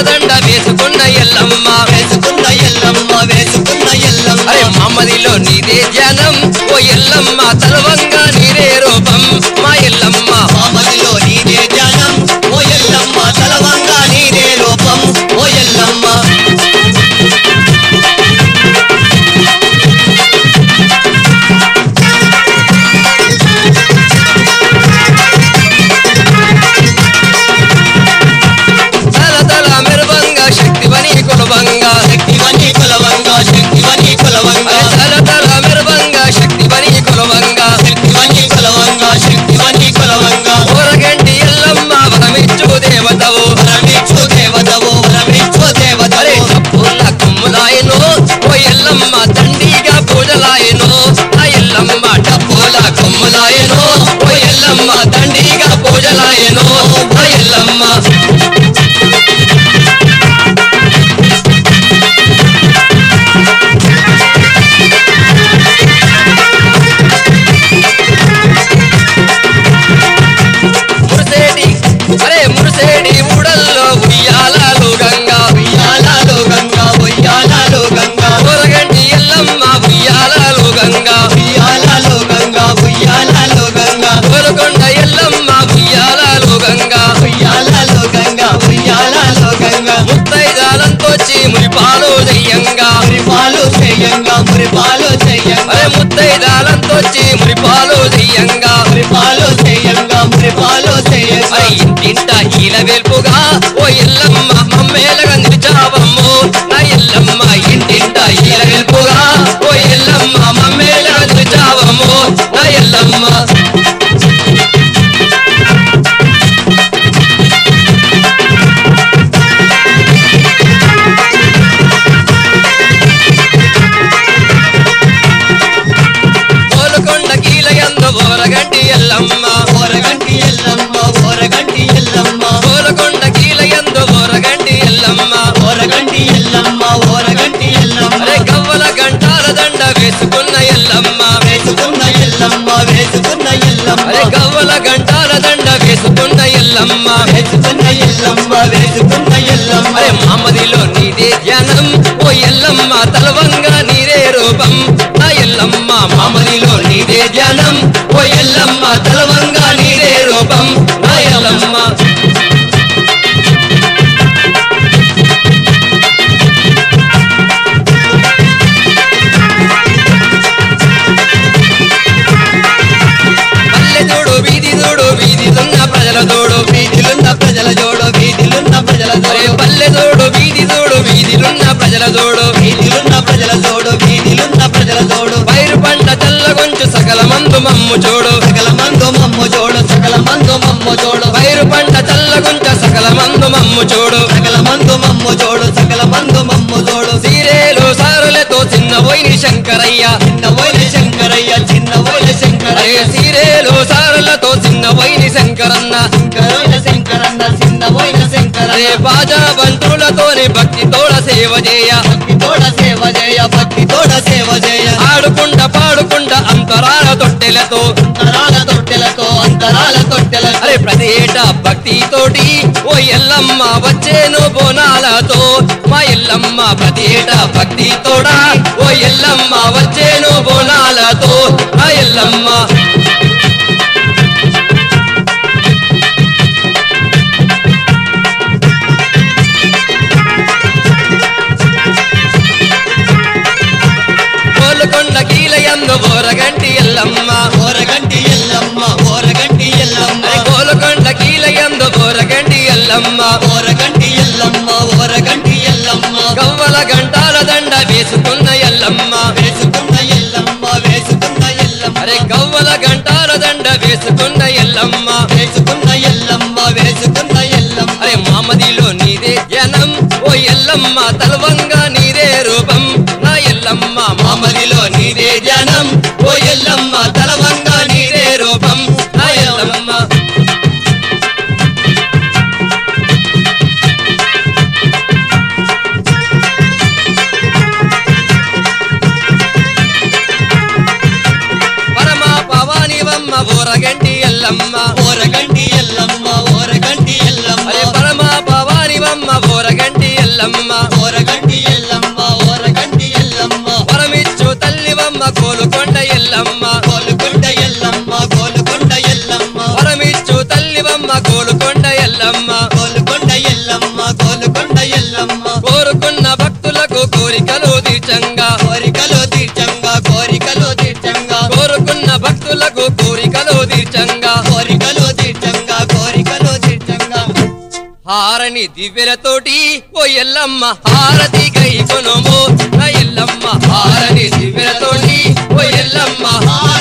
దండ వేసుకున్న ఎల్లమ్మ వేసుకున్న ఎల్లమ్మ వేసుకున్న ఎల్లమ్మ అరే మమ్మదిలో నీదే ధ్యానం ఓ ఎల్లమ్మ తలవంగా నీరే రూపం మా ఎల్లమ్మ మామదిలో నీదే ధ్యానం ఓ ఎల్లమ్మ తలవంగా నీదే రూపం ఓ ఎల్లమ్మ తల తల మెరువంగా శక్తివని కులవంగా శక్తివని కులవంగా శక్తివని కులవంగా అరే తల తల మెరువంగా శక్తివని కులవంగా శక్తివని కులవంగా శక్తివని కులవంగా ఊరగంటి ఎల్లమ్మ వరమిచ్చు దేవతవు వరమిచ్చు దేవతవు వరమిచ్చు అరే దేవతవు డప్పుల కొమ్ములాయను ఓ ఎల్లమ్మ దండిగా పూజలాయను ఆ ఎల్లమ్మ డప్పుల కొమ్ములాయను ఓ ఎల్లమ్మ దండిగా పూజలాయను ఆ ఎల్లమ్మ మురిసేటి అరే మురిసేటి ఊడల్లో ఉయ్యాలాలు గంగా ఉయ్యాలాలు గంగా ఉయ్యాలాలు గంగా ఊరగంటి ఎల్లమ్మ ఉయ్యాలాలు గంగా ఉయ్యాలాలు గంగా ఉయ్యాలాలు గంగా ఊరకొండ ఎల్లమ్మ ఉయ్యాలాలు గంగా ఉయ్యాలాలు గంగా ఉయ్యాలాలు గంగా ముత్తైదాలంతో మురిపాలు దెయ్యంగా మురిపాలు చెయ్యంగా మురిపాలు చెయ్యంగా అరే ముత్తైదాలంతో మురిపాలు దెయ్యంగా మురిపాలు చెయ్యంగా మురిపాలు చెయ్యంగా అరే ఇంటింట ఈల వెల్పుగా ఓ ఎల్లమ్మ మమ్మేలగా నిలిచావమ్ము నా ఎల్లమ్మ ఇంటింట ఈల వెల్పుగా ఓ ఎల్లమ్మ మమ్మేలగా నిలిచావమ్ము నా ఎల్లమ్మ కోలుకొండ కీలయందు ఓరగంటి ఎల్లమ్మ ఓరగంటి ఎల్లమ్మ ఓరగంటి ఎల్లమ్మ కోలుకొండ కీలయందు ఓరగంటి ఎల్లమ్మ ఓరగంటి ఎల్లమ్మ ఓరగంటి ఎల్లమ్మ అరే గవ్వల గంటాల దండ వేసుకున్న ఎల్లమ్మ వేసుకున్న ఎల్లమ్మ వేసుకున్న ఎల్లమ్మ అరే గవ్వల గంటాల దండ వేసుకున్న ఎల్లమ్మ వేసుకున్న ఎల్లమ్మ వేసుకున్న ఎల్లమ్మ అరే మామదిలో నీదే ధ్యానం ఓ ఎల్లమ్మ తలవంగా నీరే రూపం నా ఎల్లమ్మ మామదిలో నీదే ధ్యానం ఓ ఎల్లమ్మ తలవంగా నీరే రూపం నా ఎల్లమ్మ పల్లె చూడు వీధి చూడు వీధి దున్న ప్రజల చూడు వీధిలున్న ప్రజల జోడు వీధిలున్న ప్రజల అరే జోడు పల్లె చూడు వీధి చూడు వీధిలున్న ప్రజల చూడు వీధిలున్న ప్రజల జోడు వీధిలున్న ప్రజల జోడు పైరు పంట తెల్ల కొంచు సకల మందు మమ్ము చూడు సకల మందు మమ్ము జోడు సకల మందు మమ్ము జోడు పైరు పంట తెల్ల కొంచ సకల మందు మమ్ము చూడు సకల మందు మమ్ము జోడు సకల మందు మమ్ము జోడు సీరేలు సారులతో చిన్న పోయిని శంకరయ్య చిన్న వైల శంకరయ్య చిన్న వైల అరే శంకరయ్య సీరేలు సారులతో చిన్న పోయిని శంకరన్న శంకరైన శంకరన్న చిన్న వైల అరే శంకరయ్య బాజా బంతులతోని భక్తి తోడ సేవ చేయ భక్తి తోడ సేవ చేయ భక్తి తోడ సేవ చేయ ఆడుకుంట పాడుకుంట అంతరాల తొట్టెలతో అంతరాల తొట్టెలతో అంతరాల తొట్టెలతో అరే ప్రతి ఏటా భక్తి తోటి ఓ ఎల్లమ్మ వచ్చేను బోనాలతో మా ఎల్లమ్మ ప్రతి ఏటా భక్తి తోడా ఓ ఎల్లమ్మ వచ్చేను బోనాలతో మా ఎల్లమ్మ కోలుకొండ కీలయందు ఓరగంటి ఎల్లమ్మ ఓరగంటి ఎల్లమ్మ ఓరగంటి ఎల్లమ్మ అరే కోలుకొండ కీలయందు ఓరగంటి ఎల్లమ్మ ఓరగంటి ఎల్లమ్మ ఓరగంటి ఎల్లమ్మ గవ్వల గంటాల దండ వేసుకున్న ఎల్లమ్మ వేసుకున్న ఎల్లమ్మ వేసుకున్న ఎల్లమ్మ అరే గవ్వల గంటాల దండ వేసుకున్న ఎల్లమ్మ వేసుకున్న ఎల్లమ్మ వేసుకున్న ఎల్లమ్మ అరే మామదిలో నీదే జనం ఓ ఎల్లమ్మ తలవంగా నీదే రూపం నా ఎల్లమ్మ మామదిలో నీదే జనం ఓ ఎల్లమ్మ తలవంగా నీదే రూపం నా ఎల్లమ్మ పరమా పవానివమ్మ ఊరగంటి ఎల్లమ్మ ఓరగంటి ఎల్లమ్మ ఓరగంటి ఎల్లమ్మ అరే పరమా పవానివమ్మ ఊరగంటి గోలుకొండ ఎల్లమ్మ గోలుకొండ ఎల్లమ్మ గోలుకొండ ఎల్లమ్మ వరమిచ్చు తల్లివమ్మ గోలుకొండ ఎల్లమ్మ గోలుకొండ ఎల్లమ్మ గోలుకొండ ఎల్లమ్మ కోరుకున్న భక్తులకు కోరికలు తీర్చంగా కోరికలు తీర్చంగా కోరికలు తీర్చంగా కోరుకున్న భక్తులకు కోరికలు తీర్చంగా కోరికలు తీర్చంగా కోరికలు తీర్చంగా హారని దివ్యలతోటి ఓ ఎల్లమ్మ హారతి గై కొనుము నా ఎల్లమ్మ హారని దివ్యలతోటి ఓ ఎల్లమ్మ హారతి